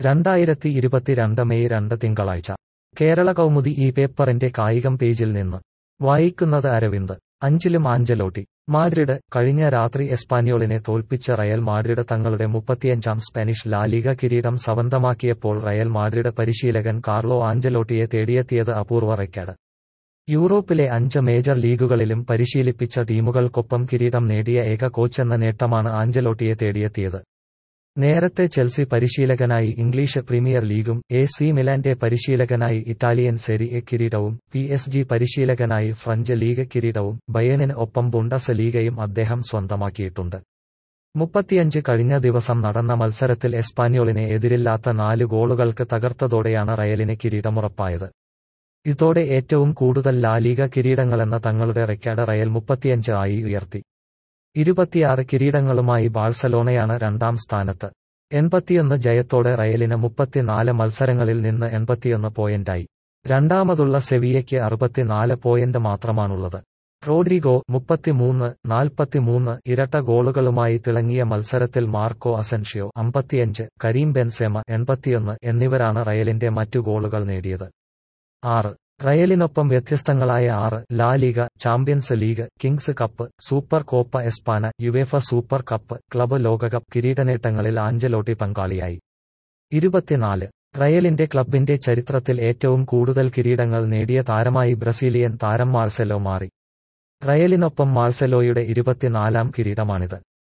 രണ്ടായിരത്തി ഇരുപത്തിരണ്ട് മെയ് രണ്ട് തിങ്കളാഴ്ച കേരള കൗമുദി ഈ പേപ്പറിന്റെ കായികം പേജിൽ നിന്ന് വായിക്കുന്നത് അരവിന്ദ് അഞ്ചിലും ആഞ്ചലോട്ടി മാഡ്രിഡ് കഴിഞ്ഞ രാത്രി എസ്പാന്യോളിനെ തോൽപ്പിച്ച റയൽ മാഡ്രിഡ് തങ്ങളുടെ മുപ്പത്തിയഞ്ചാം സ്പാനിഷ് ലാലിഗ കിരീടം സ്വന്തമാക്കിയപ്പോൾ റയൽ മാഡ്രിഡ് പരിശീലകൻ കാർലോ ആഞ്ചലോട്ടിയെ തേടിയെത്തിയത് അപൂർവ റെക്കോർഡ് യൂറോപ്പിലെ അഞ്ച് മേജർ ലീഗുകളിലും പരിശീലിപ്പിച്ച ടീമുകൾക്കൊപ്പം കിരീടം നേടിയ ഏക കോച്ചെന്ന നേട്ടമാണ് ആഞ്ചലോട്ടിയെ തേടിയെത്തിയത് നേരത്തെ ചെൽസി പരിശീലകനായി ഇംഗ്ലീഷ് പ്രീമിയർ ലീഗും എ സി മിലാന്റെ പരിശീലകനായി ഇറ്റാലിയൻ സെരി എ കിരീടവും പി എസ് ജി പരിശീലകനായി ഫ്രഞ്ച് ലീഗ് കിരീടവും ബയനിന് ഒപ്പം ബുണ്ടസ് ലീഗയും അദ്ദേഹം സ്വന്തമാക്കിയിട്ടുണ്ട് മുപ്പത്തിയഞ്ച് കഴിഞ്ഞ ദിവസം നടന്ന മത്സരത്തിൽ എസ്പാന്യോളിനെ എതിരില്ലാത്ത നാല് ഗോളുകൾക്ക് തകർത്തതോടെയാണ് റയലിന് കിരീടമുറപ്പായത് ഇതോടെ ഏറ്റവും കൂടുതൽ ലാലിഗ കിരീടങ്ങളെന്ന തങ്ങളുടെ റെക്കോർഡ് റയൽ മുപ്പത്തിയഞ്ച് ആയി ഉയർത്തി ഇരുപത്തിയാറ് കിരീടങ്ങളുമായി ബാഴ്സലോണയാണ് രണ്ടാം സ്ഥാനത്ത് എൺപത്തിയൊന്ന് ജയത്തോടെ റയലിന് മുപ്പത്തിനാല് മത്സരങ്ങളിൽ നിന്ന് എൺപത്തിയൊന്ന് പോയിന്റായി രണ്ടാമതുള്ള സെവിയയ്ക്ക് അറുപത്തിനാല് പോയിന്റ് മാത്രമാണുള്ളത് റോഡ്രിഗോ മുപ്പത്തിമൂന്ന് നാൽപ്പത്തിമൂന്ന് ഇരട്ട ഗോളുകളുമായി തിളങ്ങിയ മത്സരത്തിൽ മാർക്കോ അസൻഷ്യോ അമ്പത്തിയഞ്ച് കരീം ബെൻസെമ എൺപത്തിയൊന്ന് എന്നിവരാണ് റയലിന്റെ മറ്റു ഗോളുകൾ നേടിയത് ആറ് റയലിനൊപ്പം വ്യത്യസ്തങ്ങളായ ആറ് La Liga Champions League Kings Cup Super Copa Espana UEFA Super Cup club ലോകകപ്പ് കിരീടനേട്ടങ്ങളിൽ ആഞ്ചലോട്ടി പങ്കാളിയായി ഇരുപത്തിനാല് റയലിന്റെ ക്ലബിന്റെ ചരിത്രത്തിൽ ഏറ്റവും കൂടുതൽ കിരീടങ്ങൾ നേടിയ താരമായി ബ്രസീലിയൻ താരം മാർസെലോ മാറി റയലിനൊപ്പം മാർസെലോയുടെ ഇരുപത്തിനാലാം കിരീടമാണിത്